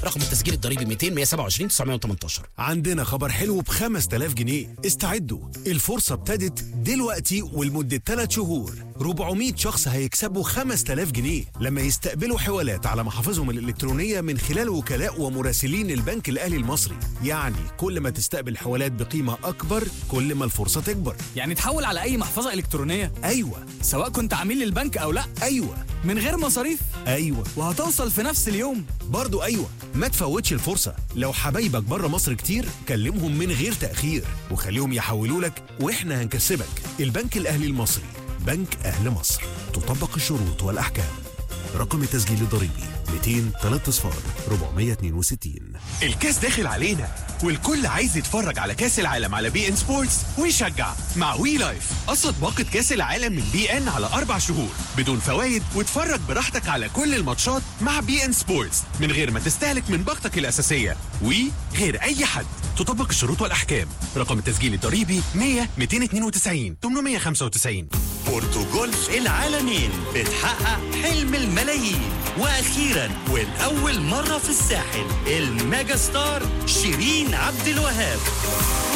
رقم التسجيل الضريبي 200 127 918 عندنا خبر حلو ب 5000 جنيه استعدوا الفرصة ابتدت دلوقتي ولمدة 3 شهور 400 شخص هيكسبوا 5000 جنيه لما يستقبلوا حوالات على محافظهم الإلكترونية من خلال وكلاء ومراسلين البنك الأهلي المصري يعني كل ما تستقبل حوالات بقيمة أكبر كل ما الفرصة تكبر يعني تحول على اي محفظه الكترونيه أيوة سواء كنت عميل للبنك او لا أيوة من غير مصاريف أيوة وهتوصل في نفس اليوم برضو أيوة ما تفوتش الفرصة لو حبايبك بره مصر كتير كلمهم من غير تأخير وخليهم يحولوا لك وإحنا هنكسبك البنك الأهلي المصري بنك أهل مصر تطبق الشروط والأحكام رقم التسجيل الضريبي 200 3 صفار 462 الكاس داخل علينا والكل عايز يتفرج على كاس العالم على بي ان سبورتس ويشجع مع وي لايف قصد باقة كاس العالم من بي ان على اربع شهور بدون فوائد واتفرج براحتك على كل الماتشات مع بي ان سبورتس من غير ما تستهلك من باقتك الاساسيه وي غير اي حد تطبق الشروط والاحكام رقم التسجيل الضريبي 100 292 895 بورتوجولف العالمين بتحقق حلم الملايين واخيرا والاول مره في الساحل الميجا ستار شيرين عبد الوهاب